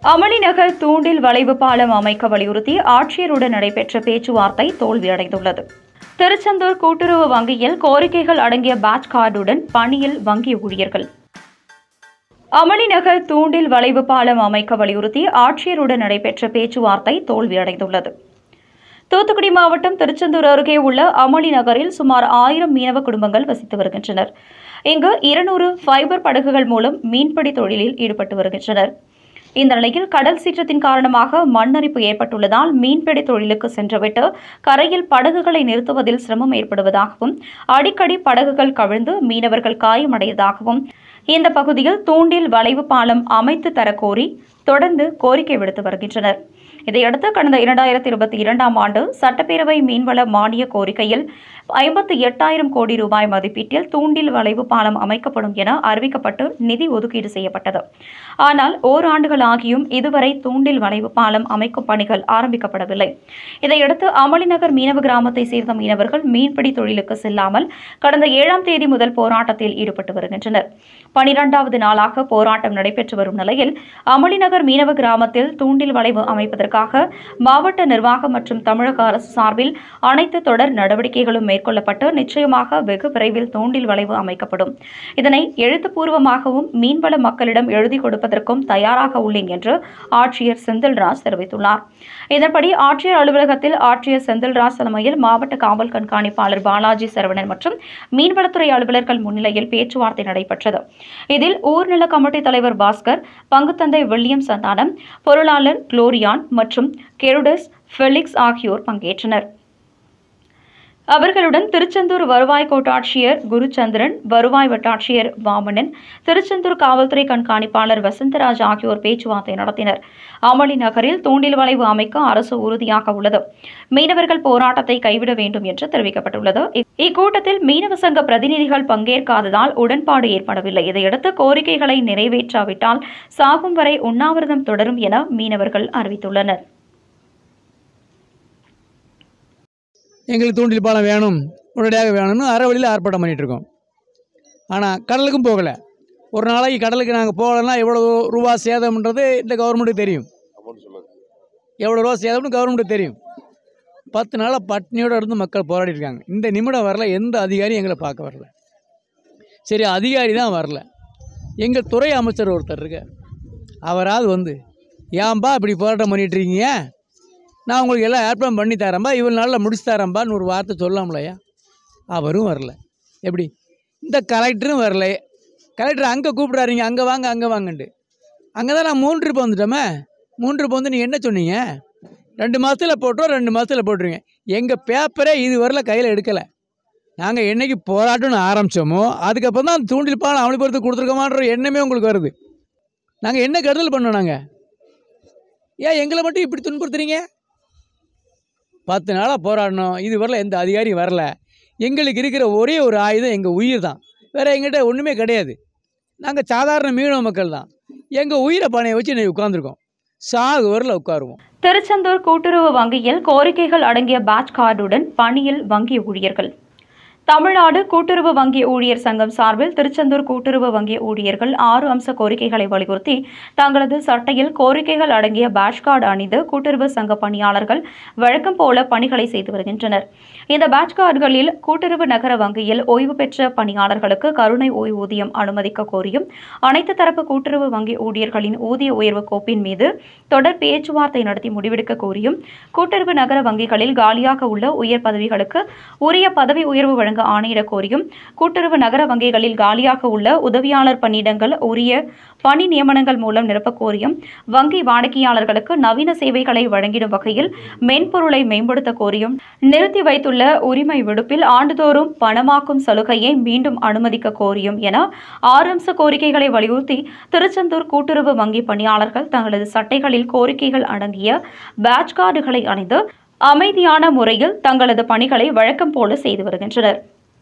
அமளிநகர் தூண்டில் வளைவு பாலம் அமைக்க வலியுறுத்தி ஆட்சியருடன் நடைபெற்ற பேச்சுவார்த்தை தோல்வியடைந்துள்ளது திருச்செந்தூர் கூட்டுறவு வங்கியில் கோரிக்கைகள் அடங்கிய பேட்ச் கார்டுடன் பணியில் வங்கி ஊழியர்கள் அமளிநகர் தூண்டில் வளைவு பாலம் அமைக்க வலியுறுத்தி ஆட்சியருடன் நடைபெற்ற பேச்சுவார்த்தை தோல்வியடைந்துள்ளது தூத்துக்குடி மாவட்டம் திருச்செந்தூர் அருகே உள்ள அமளி நகரில் சுமார் ஆயிரம் மீனவ குடும்பங்கள் வசித்து வருகின்றனர் இங்கு இருநூறு ஃபைபர் படகுகள் மூலம் மீன்பிடி தொழிலில் ஈடுபட்டு வருகின்றனர் இந்த நிலையில் கடல் சீற்றத்தின் காரணமாக மண்ணரிப்பு ஏற்பட்டுள்ளதால் மீன்பிடி தொழிலுக்கு சென்றுவிட்டு கரையில் படகுகளை நிறுத்துவதில் சிரமம் ஏற்படுவதாகவும் அடிக்கடி படகுகள் கவிழ்ந்து மீனவர்கள் காயமடைவதாகவும் இந்த பகுதியில் தூண்டில் வளைவு பாலம் அமைத்து தரக்கோரி தொடர்ந்து கோரிக்கை விடுத்து வருகின்றனர் இதையடுத்து கடந்த இரண்டாயிரத்தி இருபத்தி இரண்டாம் ஆண்டு சட்டப்பேரவை மீன்வள மானிய கோரிக்கையில் ஐம்பத்தி எட்டாயிரம் கோடி ரூபாய் மதிப்பீட்டில் தூண்டில் வளைவு பாலம் அமைக்கப்படும் என அறிவிக்கப்பட்டு நிதி ஒதுக்கீடு செய்யப்பட்டது ஆனால் ஓராண்டுகள் ஆகியும் இதுவரை தூண்டில் வளைவு பாலம் அமைக்கும் பணிகள் ஆரம்பிக்கப்படவில்லை இதையடுத்து அமளிநகர் மீனவ கிராமத்தை சேர்ந்த மீனவர்கள் மீன்பிடி தொழிலுக்கு செல்லாமல் கடந்த ஏழாம் தேதி முதல் போராட்டத்தில் ஈடுபட்டு வருகின்றனர் பனிரெண்டாவது நாளாக போராட்டம் நடைபெற்று வரும் நிலையில் அமளிநகர் மீனவ கிராமத்தில் தூண்டில் வளைவு அமைப்பதற்காக மாவட்ட நிர்வாகம் மற்றும் தமிழக அரசு சார்பில் அனைத்து தொடர் நடவடிக்கைகளும் மேற்கொள்ளப்பட்டு நிச்சயமாக வெகு விரைவில் தூண்டில் வளைவு அமைக்கப்படும் இதனை எழுத்துப்பூர்வமாகவும் மீன்வள மக்களிடம் எழுதி கொடுப்பதற்கும் தயாராக உள்ளேன் என்று ஆட்சியர் செந்தில்ராஜ் தெரிவித்துள்ளார் இதன்படி ஆட்சியர் அலுவலகத்தில் ஆட்சியர் செந்தில்ராஜ் தலைமையில் மாவட்ட காவல் கண்காணிப்பாளர் பாலாஜி சரவணன் மற்றும் மீன்வளத்துறை அலுவலர்கள் முன்னிலையில் பேச்சுவார்த்தை நடைபெற்றது இதில் ஊர்நல கமிட்டி தலைவர் பாஸ்கர் பங்குத்தந்தை வில்லியம் சந்தானம் பொருளாளர் குளோரியான் மற்றும் கெருடஸ் ஃபெலிக்ஸ் ஆகியோர் பங்கேற்றனர் அவர்களுடன் திருச்செந்தூர் வருவாய் கோட்டாட்சியர் குருச்சந்திரன் வருவாய் வட்டாட்சியர் வாமனன் திருச்செந்தூர் காவல்துறை கண்காணிப்பாளர் வசந்தராஜ் ஆகியோர் பேச்சுவார்த்தை நடத்தினர் அமளி நகரில் தூண்டில் வளைவு அமைக்க அரசு உறுதியாக உள்ளது மீனவர்கள் போராட்டத்தை கைவிட வேண்டும் என்று தெரிவிக்கப்பட்டுள்ளது இக்- இக்கூட்டத்தில் மீனவ சங்க பிரதிநிதிகள் பங்கேற்காததால் உடன்பாடு ஏற்படவில்லை இதையடுத்து கோரிக்கைகளை நிறைவேற்றாவிட்டால் சாகும் வரை உண்ணாவிரதம் தொடரும் என மீனவர்கள் அறிவித்துள்ளனர் எங்களுக்கு தூண்டில் பாலம் வேணும் உடனடியாக வேணும்னு அறவழியில் ஆர்ப்பாட்டம் பண்ணிகிட்டு இருக்கோம் ஆனால் கடலுக்கும் போகலை ஒரு நாளைக்கு கடலுக்கு நாங்கள் போகலைன்னா எவ்வளோ ரூபா சேதம்ன்றது இந்த கவர்மெண்ட்டுக்கு தெரியும் எவ்வளோ ரூபா சேதம்னு கவர்மெண்ட்டுக்கு தெரியும் பத்து நாளாக பட்னியோடு இருந்து மக்கள் போராடிட்டு இருக்காங்க இந்த நிமிடம் வரல எந்த அதிகாரியும் எங்களை பார்க்க வரல சரி அதிகாரி தான் வரல எங்கள் துறை அமைச்சர் ஒருத்தர் இருக்கார் அவராவது வந்து ஏன்பா இப்படி போராட்டம் பண்ணிட்டு இருக்கீங்க நான் உங்களுக்கு எல்லாம் ஏற்பாடு பண்ணி தரேன்பா இவ்வளோ நாளில் முடிச்சு தரேன்பான்னு ஒரு வார்த்தை சொல்லலாம்லையா அவரும் வரல எப்படி இந்த கலெக்டரும் வரல கலெக்டர் அங்கே கூப்பிடாதீங்க அங்கே வாங்க அங்கே வாங்கன்ட்டு அங்கே தான் நான் மூன்று இப்போ வந்துட்டோமே மூன்று இப்போ வந்து நீங்கள் என்ன சொன்னீங்க ரெண்டு மாதத்தில் போட்டோம் ரெண்டு மாதத்தில் போட்டுருங்க எங்கள் பேப்பரே இது வரல கையில் எடுக்கலை நாங்கள் என்னைக்கு போராட்டம்னு ஆரம்பித்தோமோ அதுக்கப்புறம் தான் தூண்டில் பாலம் அமளிப்படுத்தி கொடுத்துருக்கோமான்ற எண்ணமே உங்களுக்கு வருது நாங்கள் என்ன கருதல் பண்ணோம் நாங்கள் ஏன் எங்களை மட்டும் இப்படி துன்புறுத்துறீங்க பத்து நாளாக போராடினோம் இது வரல எந்த அதிகாரியும் வரல எங்களுக்கு இருக்கிற ஒரே ஒரு ஆயுதம் எங்கள் உயிர் தான் வேறு எங்கிட்ட ஒன்றுமே கிடையாது நாங்கள் சாதாரண மீனவ மக்கள் தான் எங்கள் உயிரை பணையை வச்சு இன்னைக்கு உட்காந்துருக்கோம் சாகு வரல உட்காருவோம் திருச்செந்தூர் கூட்டுறவு வங்கியில் கோரிக்கைகள் அடங்கிய பேட்ச் கார்டுடன் பணியில் வங்கி ஊழியர்கள் தமிழ்நாடு கூட்டுறவு வங்கி ஊழியர் சங்கம் சார்பில் திருச்செந்தூர் கூட்டுறவு வங்கி ஊழியர்கள் ஆறு அம்ச கோரிக்கைகளை வலியுறுத்தி தங்களது சட்டையில் கோரிக்கைகள் அடங்கிய பேட்ச் கார்டு அணிந்து கூட்டுறவு சங்க பணியாளர்கள் வழக்கம் போல பணிகளை செய்து வருகின்றனர் இந்த பேட்ச் கார்டுகளில் கூட்டுறவு நகர வங்கியில் ஓய்வு பெற்ற பணியாளர்களுக்கு கருணை ஓய்வூதியம் அனுமதிக்க கோரியும் அனைத்து தரப்பு கூட்டுறவு வங்கி ஊழியர்களின் ஊதிய உயர்வு கோப்பின் மீது தொடர் பேச்சுவார்த்தை நடத்தி முடிவெடுக்க கோரியும் கூட்டுறவு நகர வங்கிகளில் காலியாக உள்ள உயர் பதவிகளுக்கு உரிய பதவி உயர்வு வழங்க ஆணையிட கோரியும் கூட்டுறவு நகர வங்கிகளில் காலியாக உள்ள உதவியாளர் பணியிடங்கள் உரிய பணி நியமனங்கள் மூலம் நிரப்பக் கோரியும் வங்கி வாடிக்கையாளர்களுக்கு நவீன சேவைகளை வழங்கிடும் வகையில் மென்பொருளை மேம்படுத்த கோரியும் நிறுத்தி வைத்துள்ள உரிமை விடுப்பில் ஆண்டுதோறும் பணமாக்கும் சலுகையை மீண்டும் அனுமதிக்க கோரியும் என ஆறு அம்ச கோரிக்கைகளை வலியுறுத்தி திருச்செந்தூர் கூட்டுறவு வங்கி பணியாளர்கள் தங்களது சட்டைகளில் கோரிக்கைகள் அடங்கிய பேட்ச் கார்டுகளை அணிந்து அமைதியான முறையில் தங்களது பணிகளை வழக்கம் போல செய்து வருகின்றனர்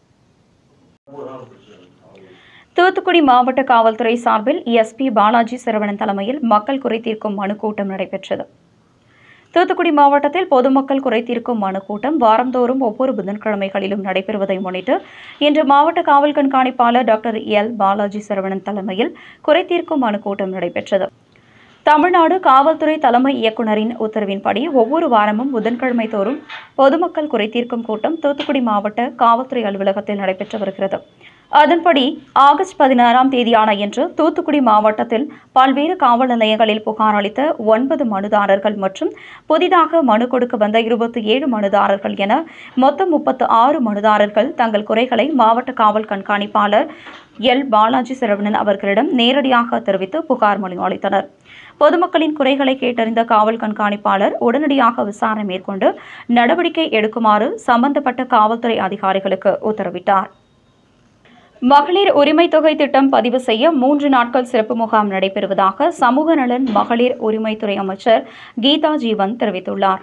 தூத்துக்குடி மாவட்ட காவல்துறை சார்பில் எஸ்பி பாலாஜி சரவணன் தலைமையில் மக்கள் குறை தீர்க்கும் மனு கூட்டம் நடைபெற்றது தூத்துக்குடி மாவட்டத்தில் பொதுமக்கள் குறை தீர்க்கும் மனு கூட்டம் வாரந்தோறும் ஒவ்வொரு புதன்கிழமைகளிலும் நடைபெறுவதை முன்னிட்டு இன்று மாவட்ட காவல் கண்காணிப்பாளர் டாக்டர் எல் பாலாஜி சரவணன் தலைமையில் குறை தீர்க்கும் மனு கூட்டம் நடைபெற்றது தமிழ்நாடு காவல்துறை தலைமை இயக்குநரின் உத்தரவின்படி ஒவ்வொரு வாரமும் புதன்கிழமை தோறும் பொதுமக்கள் குறைதீர்க்கும் கூட்டம் தூத்துக்குடி மாவட்ட காவல்துறை அலுவலகத்தில் நடைபெற்று வருகிறது அதன்படி ஆகஸ்ட் பதினாறாம் தேதியான இன்று தூத்துக்குடி மாவட்டத்தில் பல்வேறு காவல் நிலையங்களில் புகார் அளித்த ஒன்பது மனுதாரர்கள் மற்றும் புதிதாக மனு கொடுக்க வந்த இருபத்தி ஏழு மனுதாரர்கள் என மொத்தம் முப்பத்து ஆறு மனுதாரர்கள் தங்கள் குறைகளை மாவட்ட காவல் கண்காணிப்பாளர் எல் பாலாஜி சரவணன் அவர்களிடம் நேரடியாக தெரிவித்து புகார் மனு அளித்தனர் பொதுமக்களின் குறைகளை கேட்டறிந்த காவல் கண்காணிப்பாளர் உடனடியாக விசாரணை மேற்கொண்டு நடவடிக்கை எடுக்குமாறு சம்பந்தப்பட்ட காவல்துறை அதிகாரிகளுக்கு உத்தரவிட்டார் மகளிர் உரிமை தொகை திட்டம் பதிவு செய்ய மூன்று நாட்கள் சிறப்பு முகாம் நடைபெறுவதாக சமூக நலன் மகளிர் உரிமைத்துறை அமைச்சர் கீதா ஜீவன் தெரிவித்துள்ளார்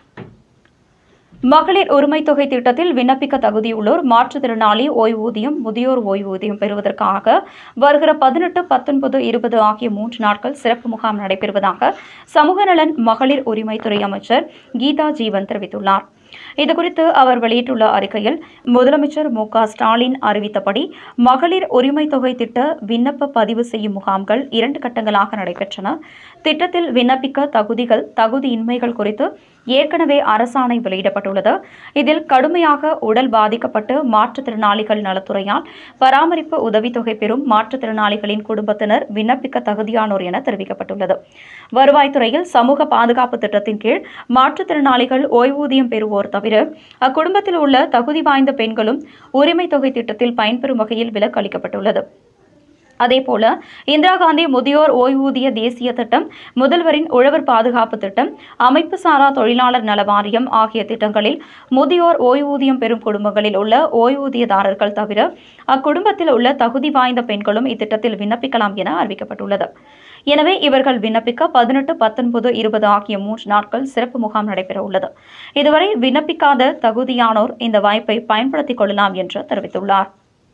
மகளிர் உரிமை தொகை திட்டத்தில் விண்ணப்பிக்க தகுதியுள்ளோர் மாற்றுத்திறனாளி ஓய்வூதியம் முதியோர் ஓய்வூதியம் பெறுவதற்காக வருகிற பதினெட்டு பத்தொன்பது இருபது ஆகிய மூன்று நாட்கள் சிறப்பு முகாம் நடைபெறுவதாக சமூக நலன் மகளிர் உரிமைத்துறை அமைச்சர் கீதா ஜீவன் தெரிவித்துள்ளார் இதுகுறித்து அவர் வெளியிட்டுள்ள அறிக்கையில் முதலமைச்சர் மு க ஸ்டாலின் அறிவித்தபடி மகளிர் உரிமை தொகை திட்ட விண்ணப்ப பதிவு செய்யும் முகாம்கள் இரண்டு கட்டங்களாக நடைபெற்றன திட்டத்தில் விண்ணப்பிக்க தகுதிகள் தகுதியின்மைகள் குறித்து ஏற்கனவே அரசாணை வெளியிடப்பட்டுள்ளது இதில் கடுமையாக உடல் பாதிக்கப்பட்டு மாற்றுத்திறனாளிகள் நலத்துறையால் பராமரிப்பு உதவித்தொகை பெறும் மாற்றுத்திறனாளிகளின் குடும்பத்தினர் விண்ணப்பிக்க தகுதியானோர் என தெரிவிக்கப்பட்டுள்ளது வருவாய்த்துறையில் சமூக பாதுகாப்பு திட்டத்தின் கீழ் மாற்றுத்திறனாளிகள் ஓய்வூதியம் பெறுவோர் தவிர அக்குடும்பத்தில் உள்ள தகுதி வாய்ந்த பெண்களும் உரிமை தொகை திட்டத்தில் பயன்பெறும் வகையில் விலக்கு அளிக்கப்பட்டுள்ளது அதேபோல இந்திரா காந்தி முதியோர் ஓய்வூதிய தேசிய திட்டம் முதல்வரின் உழவர் பாதுகாப்பு திட்டம் அமைப்பு சாரா தொழிலாளர் நல வாரியம் ஆகிய திட்டங்களில் முதியோர் ஓய்வூதியம் பெறும் குடும்பங்களில் உள்ள ஓய்வூதியதாரர்கள் தவிர அக்குடும்பத்தில் உள்ள தகுதி வாய்ந்த பெண்களும் இத்திட்டத்தில் விண்ணப்பிக்கலாம் என அறிவிக்கப்பட்டுள்ளது எனவே இவர்கள் விண்ணப்பிக்க பதினெட்டு பத்தொன்பது இருபது ஆகிய மூன்று நாட்கள் சிறப்பு முகாம் நடைபெற உள்ளது இதுவரை விண்ணப்பிக்காத தகுதியானோர் இந்த வாய்ப்பை பயன்படுத்திக் கொள்ளலாம் என்று தெரிவித்துள்ளார்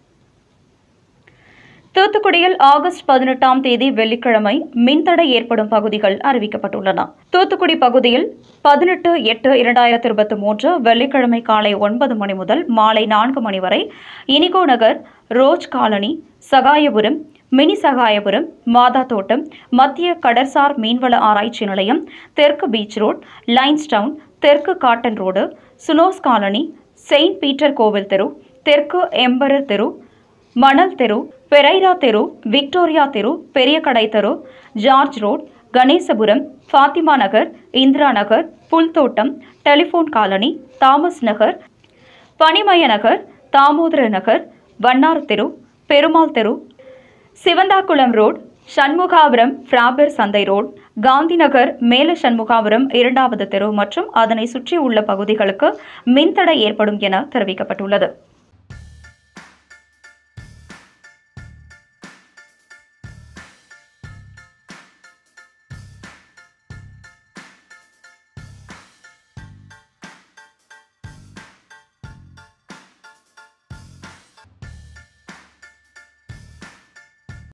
தூத்துக்குடியில் ஆகஸ்ட் பதினெட்டாம் தேதி வெள்ளிக்கிழமை மின்தடை ஏற்படும் பகுதிகள் அறிவிக்கப்பட்டுள்ளன தூத்துக்குடி பகுதியில் பதினெட்டு எட்டு இரண்டாயிரத்தி இருபத்தி மூன்று வெள்ளிக்கிழமை காலை ஒன்பது மணி முதல் மாலை நான்கு மணி வரை Inigo Nagar Roche colony Sahayapuram mini Sahayapuram Matha Thottam மத்திய கடற்சார் மீன்வள ஆராய்ச்சி நிலையம் தெற்கு பீச் ரோட் லைன்ஸ் டவுன் தெற்கு காட்டன் ரோடு சுனோஸ் காலனி செயின்ட் பீட்டர் கோவில் தெரு தெற்கு எம்பரர் தெரு மணல் தெரு பெரைரா தெரு விக்டோரியா தெரு பெரிய கடை தெரு George road Ganeshapuram Fatima Nagar Indira Nagar Pulthottam telephone colony Thomas Nagar Panimaya Nagar Damodara Nagar Vannar தெரு பெருமாள் தெரு சிவந்தாக்குளம் ரோட் சண்முகாபுரம் ஃப்ராபர் சந்தை ரோட் காந்தி நகர் மேல சண்முகாபுரம் இரண்டாவது தெரு மற்றும் அதனை சுற்றியுள்ள பகுதிகளுக்கு மின்தடை ஏற்படும் என தெரிவிக்கப்பட்டுள்ளது